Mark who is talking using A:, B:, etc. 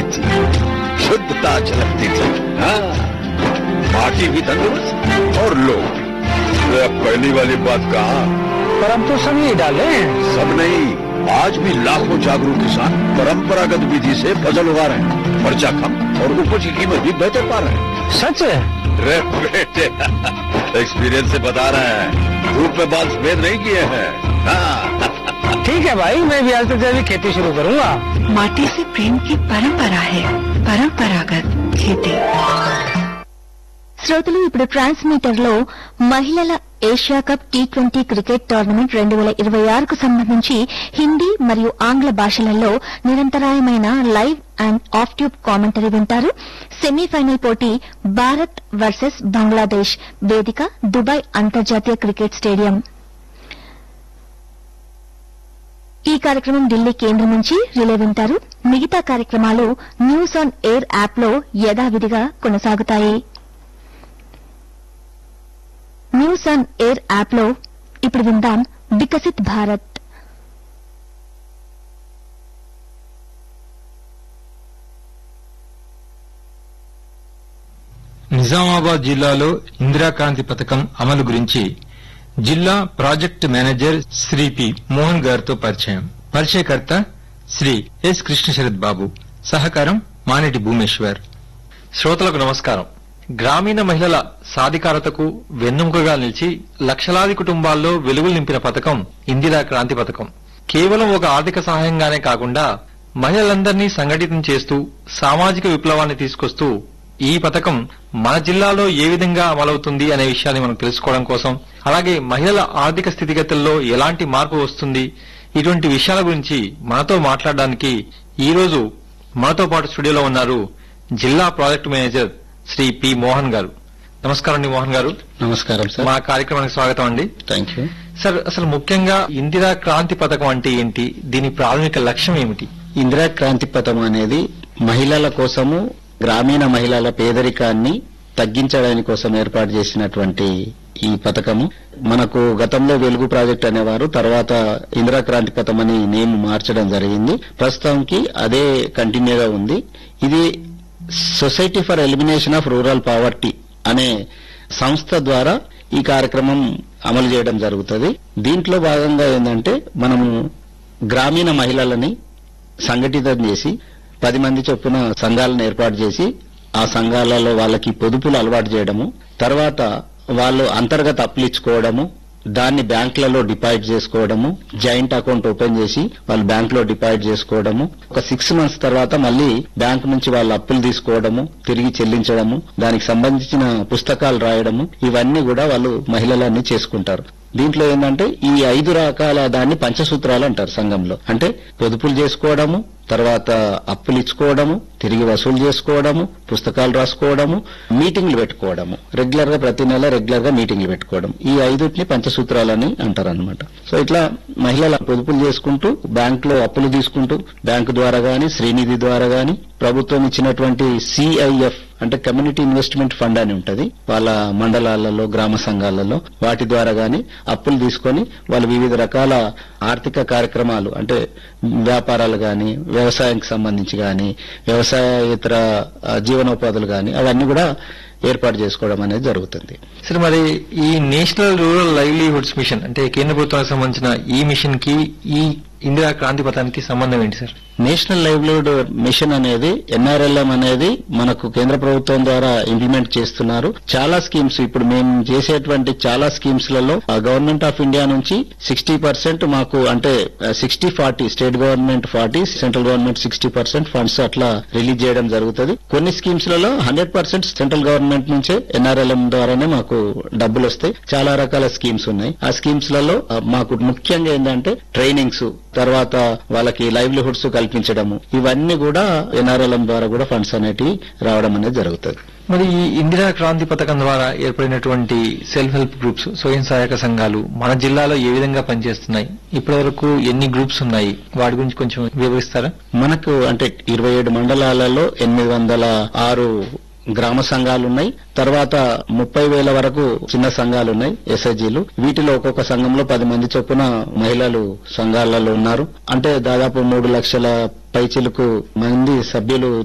A: थी शुद्धता झलकती थी हाँ, पार्टी भी तंदुरुस्त और लोग भी। अब पहली वाली बात कहा
B: पर हम तो सब यही डाले हैं
A: सब नहीं आज भी लाखों जागरूक किसान परंपरागत विधि से फसल उगा रहे हैं खर्चा कम और उपज की कीमत भी बेहतर पा रहे हैं
B: सच है
A: रे बेटे एक्सपीरियंस से बता रहे हैं धूप में बाल सफेद नहीं किए हैं हाँ,
B: ठीक है भाई मैं भी आज से जैविक खेती शुरू करूंगा
C: माटी से प्रेम की परंपरा है परंपरागत खेती
D: శ్రోతలు ఇప్పుడు ట్రాన్స్మీటర్ లో మహిళల Asia cup T twenty cricket tournament రెండు వేల ఇరవై ఆరుకు సంబంధించి హిందీ మరియు ఆంగ్ల భాషలలో నిరంతరాయమైన live and off tube commentary వింటారు సెమీఫైనల్ పోటీ భారత్ వర్సెస్ బంగ్లాదేశ్ వేదిక దుబాయ్ అంతర్జాతీయ క్రికెట్ స్టేడియం ఈ కార్యక్రమం ఢిల్లీ కేంద్రం నుంచి రిలే వింటారు మిగతా కార్యక్రమాలు న్యూస్ ఆన్ ఎయిర్ యాప్ లో యథావిధిగా కొనసాగుతాయి న్యూస్ ఆన్ ఎయిర్ యాప్ లో ఇప్పుడు విందాం వికసిత్ భారత్
E: నిజామాబాద్ జిల్లాలో ఇందిరాక్రాంతి పథకం అమలు గురించి జిల్లా project manager Shri P Mohan గారితో పరిచయం పరిచయకర్త శ్రీ ఎస్ కృష్ణ శరత్ బాబు సహకారం మానేటి భూమేశ్వర్ శ్రోతలకు నమస్కారం గ్రామీణ మహిళల సాధికారతకు వెన్నెముకగా నిలిచి లక్షలాది కుటుంబాల్లో వెలుగులు నింపిన పథకం ఇందిరా క్రాంతి పథకం కేవలం ఒక ఆర్థిక సహాయంగానే కాకుండా మహిళలందరినీ సంఘటితం చేస్తూ సామాజిక విప్లవాన్ని తీసుకొస్తూ ఈ పథకం మన జిల్లాలో ఏ విధంగా అమలవుతుంది అనే విషయాన్ని మనం తెలుసుకోవడం కోసం అలాగే మహిళల ఆర్థిక స్థితిగతుల్లో ఎలాంటి మార్పు వస్తుంది ఇటువంటి విషయాల గురించి మనతో మాట్లాడడానికి ఈ రోజు మనతో పాటు స్టూడియోలో ఉన్నారు జిల్లా project manager Shri P Mohan గారు నమస్కారం అండి మోహన్ గారు
F: నమస్కారం సార్
E: మా కార్యక్రమానికి స్వాగతం అండి
F: థ్యాంక్ యూ
E: సార్ అసలు ముఖ్యంగా ఇందిరా క్రాంతి పథకం అంటే ఏంటి దీని ప్రాథమిక లక్ష్యం ఏమిటి
F: ఇందిరా క్రాంతి పథకం అనేది మహిళల కోసము గ్రామీణ మహిళల పేదరికాన్ని తగ్గించడానికి కోసం ఏర్పాటు చేసినటువంటి ఈ పథకము మనకు గతంలో వెలుగు ప్రాజెక్ట్ అనేవారు తర్వాత ఇందిరా క్రాంతి పథకం అని నేమ్ మార్చడం జరిగింది ప్రస్తుతానికి అదే కంటిన్యూగా ఉంది ఇది society for elimination of rural poverty అనే సంస్థ ద్వారా ఈ కార్యక్రమం అమలు చేయడం జరుగుతుంది దీంట్లో భాగంగా ఏంటంటే మనము గ్రామీణ మహిళలని సంఘటితం చేసి పది మంది చొప్పున సంఘాలను ఏర్పాటు చేసి ఆ సంఘాలలో వాళ్ళకి పొదుపులు అలవాటు చేయడము తర్వాత వాళ్ళు అంతర్గత అప్పులు ఇచ్చుకోవడము దాన్ని బ్యాంకులలో డిపాజిట్ చేసుకోవడము జాయింట్ అకౌంట్ ఓపెన్ చేసి వాళ్ళు బ్యాంక్ లో డిపాజిట్ చేసుకోవడము ఒక సిక్స్ మంత్స్ తర్వాత మళ్ళీ బ్యాంక్ నుంచి వాళ్ళు అప్పులు తీసుకోవడము తిరిగి చెల్లించడము దానికి సంబంధించిన పుస్తకాలు రాయడము ఇవన్నీ కూడా వాళ్ళు మహిళలన్నీ చేసుకుంటారు దీంట్లో ఏంటంటే ఈ ఐదు రకాల దాన్ని పంచసూత్రాలు అంటారు సంఘంలో అంటే పొదుపులు చేసుకోవడము తర్వాత అప్పులు ఇచ్చుకోవడము తిరిగి వసూలు చేసుకోవడము పుస్తకాలు రాసుకోవడము మీటింగ్లు పెట్టుకోవడము రెగ్యులర్ గా ప్రతి నెల రెగ్యులర్ గా మీటింగ్లు పెట్టుకోవడం ఈ ఐదుటిని పంచసూత్రాలని అంటారు అనమాట సో ఇట్లా మహిళల పొదుపులు చేసుకుంటూ బ్యాంక్ లో అప్పులు తీసుకుంటూ బ్యాంకు ద్వారా గాని శ్రీనిధి ద్వారా గాని ప్రభుత్వం ఇచ్చినటువంటి సిఐఎఫ్ అంటే కమ్యూనిటీ ఇన్వెస్ట్మెంట్ ఫండ్ అని ఉంటది వాళ్ళ మండలాలలో గ్రామ సంఘాలలో వాటి ద్వారా గాని అప్పులు తీసుకొని వాళ్ళు వివిధ రకాల ఆర్థిక కార్యక్రమాలు అంటే వ్యాపారాలు గాని వ్యవసాయానికి సంబంధించి గాని వ్యవసాయేతర ఆ, జీవనోపాధులు గాని అవన్నీ కూడా ఏర్పాటు చేసుకోవడం అనేది జరుగుతుంది
E: సార్ మరి ఈ నేషనల్ రూరల్ లైవ్లీహుడ్స్ మిషన్ అంటే కేంద్ర ప్రభుత్వానికి సంబంధించిన ఈ మిషన్ కి ఈ ఇందిరా క్రాంతి పథకానికి సంబంధం ఏంటి సార్
F: నేషనల్ లైవ్లీహుడ్ మిషన్ అనేది ఎన్ఆర్ఎల్ఎం అనేది మనకు కేంద్ర ప్రభుత్వం ద్వారా ఇంప్లిమెంట్ చేస్తున్నారు చాలా స్కీమ్స్ ఇప్పుడు మేము చేసేటువంటి చాలా స్కీమ్స్ లలో గవర్నమెంట్ ఆఫ్ ఇండియా నుంచి సిక్స్టీ పర్సెంట్ మాకు అంటే sixty forty state government forty central government sixty percent funds అట్లా రిలీజ్ చేయడం జరుగుతుంది కొన్ని స్కీమ్స్ లలో హండ్రెడ్ పర్సెంట్ సెంట్రల్ గవర్నమెంట్ నుంచే ఎన్ఆర్ఎల్ఎం ద్వారానే మాకు డబ్బులు వస్తాయి చాలా రకాల స్కీమ్స్ ఉన్నాయి ఆ స్కీమ్స్ లలో ఆ, మాకు ముఖ్యంగా ఏంటంటే ట్రైనింగ్స్ తర్వాత వాళ్ళకి లైవ్లీహుడ్స్ కల్పించడము ఇవన్నీ కూడా ఎన్ఆర్ఎల్ఎం ద్వారా కూడా ఫండ్స్ అనేటివి రావడం అనేది జరుగుతుంది
E: మరి ఈ ఇందిరా క్రాంతి పథకం ద్వారా ఏర్పడినటువంటి సెల్ఫ్ హెల్ప్ గ్రూప్స్ స్వయం సహాయక సంఘాలు మన జిల్లాలో ఏ విధంగా పనిచేస్తున్నాయి ఇప్పటి వరకు ఎన్ని గ్రూప్స్ ఉన్నాయి వాటి గురించి కొంచెం వివరిస్తారా
F: మనకు అంటే ఇరవై ఏడు మండలాలలో ఎనిమిది వందల ఆరు గ్రామ సంఘాలు ఉన్నాయి తర్వాత ముప్పై వేల వరకు చిన్న సంఘాలు ఉన్నాయి ఎస్ఐజీలు వీటిలో ఒక్కొక్క సంఘంలో పది మంది చొప్పున మహిళలు సంఘాలలో ఉన్నారు అంటే దాదాపు మూడు లక్షల పైచిలకు మంది సభ్యులు